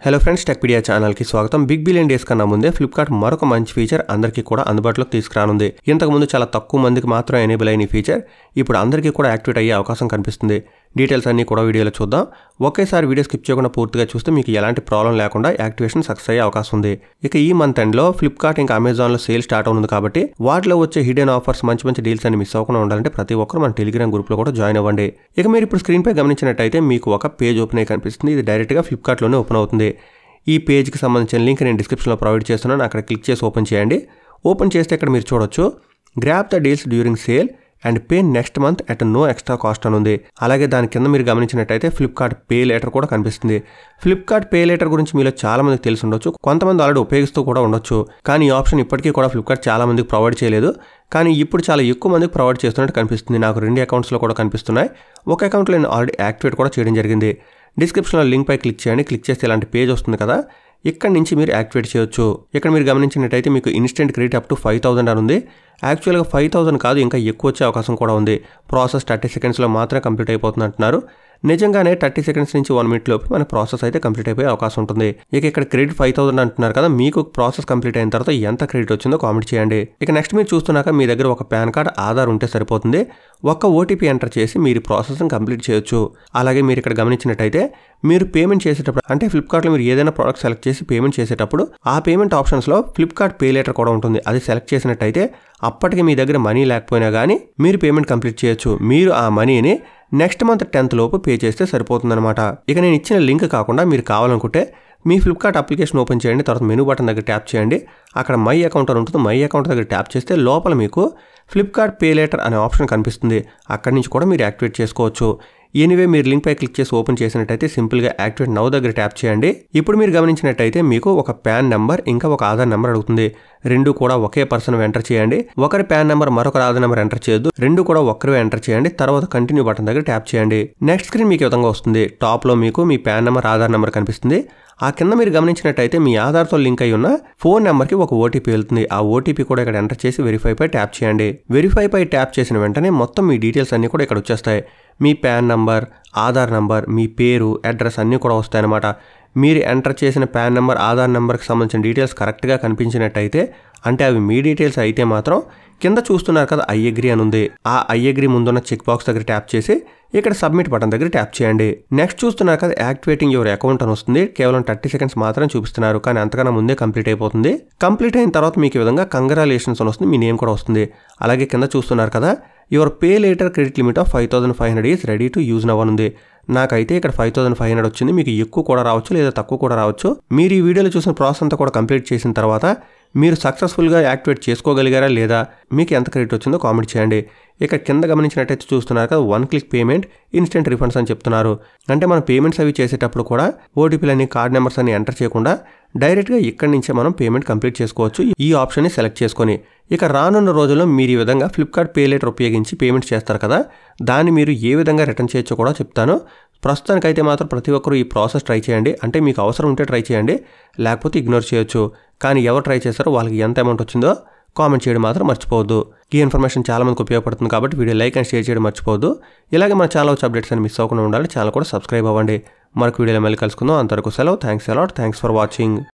hello friends Techpedia ఛానల్కి స్వాగతం big billion days కన్నా ముందే ఫ్లిప్కార్ట్ మరొక మంచి ఫీచర్ అందరికీ కూడా అందుబాటులోకి తీసుకురానుంది ఇంతకుముందు చాలా తక్కువ మందికి మాత్రం ఎనేబుల్ అయిన ఈ ఫీచర్ ఇప్పుడు అందరికీ కూడా యాక్టివేట్ అయ్యే అవకాశం కనిపిస్తుంది డీటెయిల్స్ అన్నీ కూడా వీడియోలో చూద్దాం ఒకేసారి వీడియో స్కిప్ చేయకుండా పూర్తిగా చూస్తే మీకు ఎలాంటి ప్రాబ్లం లేకుండా యాక్టివేషన్ సక్సెస్ అయ్యే అవకాశం ఉంది ఇక ఈ మంత్ ఎండ్లో ఫ్లిప్కార్ట్ ఇంకా అమెజాన్లో సేల్ స్టార్ట్ అవుతుంది కాబట్టి వాటిలో వచ్చే హిడెన్ ఆఫర్స్ మంచి మంచి డీల్స్ అన్ని మిస్ అవ్వకుండా ఉండాలంటే ప్రతి ఒక్కరు మన టెలిగ్రామ్ గ్రూప్లో కూడా జాయిన్ అవ్వండి ఇక మీరు ఇప్పుడు స్క్రీన్పై గమనించినట్టయితే మీకు ఒక పేజ్ ఓపెన్ అయ్యి కనిపిస్తుంది ఇది డైరెక్ట్గా ఫ్లిప్కార్ట్లోనే ఓపెన్ అవుతుంది ఈ పేజ్కి సంబంధించిన లింక్ నేను డిస్క్రిప్షన్లో ప్రొవైడ్ చేస్తున్నాను అక్కడ క్లిక్ చేసి ఓపెన్ చేయండి ఓపెన్ చేస్తే ఇక్కడ మీరు చూడొచ్చు grab the deals during sale and pay next month at no extra cost అని ఉంది అలాగే దాని కింద మీరు గమనించినట్టయితే ఫ్లిప్కార్ట్ పే లేటర్ కూడా కనిపిస్తుంది ఫ్లిప్కార్ట్ పే లేటర్ గురించి మీలో చాలా మందికి తెలిసి ఉండొచ్చు కొంతమంది ఆల్రెడీ ఉపయోగిస్తూ కూడా ఉండొచ్చు కానీ ఈ ఆప్షన్ ఇప్పటికీ కూడా ఫ్లిప్కార్ట్ చాలా మందికి ప్రొవైడ్ చేయలేదు కానీ ఇప్పుడు చాలా ఎక్కువ మందికి ప్రొవైడ్ చేస్తున్నట్టు కనిపిస్తుంది నాకు రెండు అకౌంట్స్లో కూడా కనిపిస్తున్నాయి ఒక అకౌంట్లో నేను ఆల్రెడీ యాక్టివేట్ కూడా చేయడం జరిగింది డిస్క్రిప్షన్లో లింక్ పై క్లిక్ చేయండి క్లిక్ చేస్తే ఇలాంటి పేజ్ వస్తుంది కదా ఇక్కడ నుంచి మీరు యాక్టివేట్ చేయొచ్చు ఇక్కడ మీరు గమనించినట్టయితే మీకు instant credit up to five thousand అని ఉంది యాక్చువల్గా ఫైవ్ థౌసండ్ కాదు ఇంకా ఎక్కువ వచ్చే అవకాశం కూడా ఉంది ప్రాసెస్ థర్టీ సెకండ్స్లో మాత్రమే కంప్లీట్ అయిపోతుంది అంటున్నారు నిజంగానే థర్టీ సెకండ్స్ నుంచి వన్ మినిట్ లోపు మన ప్రాసెస్ అయితే కంప్లీట్ అయిపోయే అవకాశం ఉంటుంది ఇక ఇక్కడ క్రెడిట్ ఫైవ్ థౌసండ్ అంటున్నారు కదా మీకు ప్రాసెస్ కంప్లీట్ అయిన తర్వాత ఎంత క్రెడిట్ వచ్చిందో కామెంట్ చేయండి ఇక నెక్స్ట్ మీరు చూస్తున్నాక మీ దగ్గర ఒక పాన్ కార్డ్ ఆధార్ ఉంటే సరిపోతుంది ఒక్క ఓటీపీ ఎంటర్ చేసి మీరు ప్రాసెస్ని కంప్లీట్ చేయొచ్చు అలాగే మీరు ఇక్కడ గమనించినట్టయితే మీరు పేమెంట్ చేసేటప్పుడు అంటే ఫ్లిప్కార్ట్లో మీరు ఏదైనా ప్రోడక్ట్ సెలెక్ట్ చేసి పేమెంట్ చేసేటప్పుడు ఆ పేమెంట్ ఆప్షన్స్లో ఫ్లిప్కార్ట్ పే లేటర్ కూడా ఉంటుంది అది సెలెక్ట్ చేసినట్టయితే అప్పటికి మీ దగ్గర మనీ లేకపోయినా కానీ మీరు పేమెంట్ కంప్లీట్ చేయొచ్చు మీరు ఆ మనీని నెక్స్ట్ మంత్ టెన్త్ లోపు పే చేస్తే సరిపోతుందన్నమాట ఇక నేను ఇచ్చిన లింక్ కాకుండా మీరు కావాలనుకుంటే మీ ఫ్లిప్కార్ట్ అప్లికేషన్ ఓపెన్ చేయండి తర్వాత మెనూ బటన్ దగ్గర ట్యాప్ చేయండి అక్కడ మై అకౌంట్ అని ఉంటుంది మై అకౌంట్ దగ్గర ట్యాప్ చేస్తే లోపల మీకు ఫ్లిప్కార్ట్ పే లేటర్ అనే ఆప్షన్ కనిపిస్తుంది అక్కడి నుంచి కూడా మీరు యాక్టివేట్ చేసుకోవచ్చు ఎనీవే మీరు లింక్ పై క్లిక్ చేసి ఓపెన్ చేసినట్టయితే సింపుల్గా యాక్టివేట్ నౌ దగ్గర ట్యాప్ చేయండి ఇప్పుడు మీరు గమనించినట్టయితే మీకు ఒక ప్యాన్ నెంబర్ ఇంకా ఒక ఆధార్ నెంబర్ అడుగుతుంది రెండు కూడా ఒకే పర్సన్ ఎంటర్ చేయండి ఒకరి ప్యాన్ నెంబర్ మరొకరి ఆధార్ నెంబర్ ఎంటర్ చేయొద్దు రెండు కూడా ఒక్కరే ఎంటర్ చేయండి తర్వాత కంటిన్యూ బటన్ దగ్గర ట్యాప్ చేయండి నెక్స్ట్ స్క్రీన్ మీకు ఈ విధంగా వస్తుంది టాప్లో మీకు మీ ప్యాన్ నెంబర్ ఆధార్ నెంబర్ కనిపిస్తుంది ఆ కింద మీరు గమనించినట్టయితే మీ ఆధార్తో లింక్ అయి ఉన్న ఫోన్ నెంబర్కి ఒక ఓటీపీ వెళ్తుంది ఆ ఓటీపీ కూడా ఇక్కడ ఎంటర్ చేసి వెరిఫై పై ట్యాప్ చేయండి వెరిఫై పై ట్యాప్ చేసిన వెంటనే మొత్తం మీ డీటెయిల్స్ అన్నీ కూడా ఇక్కడ వచ్చేస్తాయి మీ ప్యాన్ నంబర్ ఆధార్ నంబర్ మీ పేరు అడ్రస్ అన్నీ కూడా వస్తాయన్నమాట మీరు ఎంటర్ చేసిన ప్యాన్ నెంబర్ ఆధార్ నెంబర్కి సంబంధించిన డీటెయిల్స్ కరెక్ట్గా కనిపించినట్టయితే అంటే అవి మీ డీటెయిల్స్ అయితే మాత్రం కింద చూస్తున్నారు కదా ఐ అగ్రి అని ఉంది ఆ ఐ అగ్రి ముందున్న చెక్ బాక్స్ దగ్గర ట్యాప్ చేసి ఇక్కడ సబ్మిట్ బటన్ దగ్గర ట్యాప్ చేయండి నెక్స్ట్ చూస్తున్నారు కదా యాక్టివేటింగ్ యువర్ అకౌంట్ అని వస్తుంది కేవలం థర్టీ సెకండ్స్ మాత్రం చూపిస్తున్నారు కానీ అంతకన్నా ముందే కంప్లీట్ అయిపోతుంది కంప్లీట్ అయిన తర్వాత మీకు ఈ విధంగా కంగ్రాలేషన్స్ అని వస్తుంది మీ నేమ్ కూడా వస్తుంది అలాగే కింద చూస్తున్నారు కదా your pay later credit limit of five thousand five hundred is ready to use now ఉంది నాకైతే ఇక్కడ ఫైవ్ థౌసండ్ ఫైవ్ హండ్రెడ్ వచ్చింది మీకు ఎక్కువ కూడా రావచ్చు లేదా తక్కువ కూడా రావచ్చు మీరు ఈ వీడియోలో చూసిన ప్రాసెస్ అంతా కూడా కంప్లీట్ చేసిన తర్వాత మీరు సక్సెస్ఫుల్గా యాక్టివేట్ చేసుకోగలిగారా లేదా మీకు ఎంత క్రెడిట్ వచ్చిందో కామెంట్ చేయండి ఇక కింద గమనించినట్టయితే చూస్తున్నారు కదా one click payment instant refunds అని చెప్తున్నారు అంటే మనం పేమెంట్స్ అవి చేసేటప్పుడు కూడా ఓటీపీలని కార్డ్ నెంబర్స్ అని ఎంటర్ చేయకుండా డైరెక్ట్గా ఇక్కడి నుంచే మనం పేమెంట్ కంప్లీట్ చేసుకోవచ్చు ఈ ఆప్షన్ని సెలెక్ట్ చేసుకొని ఇక రానున్న రోజుల్లో మీరు ఈ విధంగా ఫ్లిప్కార్ట్ పే లేటర్ ఉపయోగించి పేమెంట్ చేస్తారు కదా దాన్ని మీరు ఏ విధంగా రిటర్న్ చేయొచ్చో కూడా చెప్తాను ప్రస్తుతానికైతే మాత్రం ప్రతి ఒక్కరూ ఈ ప్రాసెస్ ట్రై చేయండి అంటే మీకు అవసరం ఉంటే ట్రై చేయండి లేకపోతే ఇగ్నోర్ చేయొచ్చు కానీ ఎవరు ట్రై చేస్తారో వాళ్ళకి ఎంత అమౌంట్ వచ్చిందో కామెంట్ చేయడం మాత్రం మర్చిపోవద్దు ఈ ఇన్ఫర్మేషన్ చాలా మందికి ఉపయోగపడుతుంది కాబట్టి వీడియో లైక్ అండ్ షేర్ చేయడం మర్చిపోవద్దు ఇలాగే మన ఛానల్ వచ్చే అప్డేట్స్ అని మిస్ అవ్వకుండా ఉండాలి ఛానల్ కూడా సబ్స్క్రైబ్ అవ్వండి మరొక వీడియోలో మళ్ళీ కలుసుకుందాం అంతవరకు సెలవు thanks a lot thanks for watching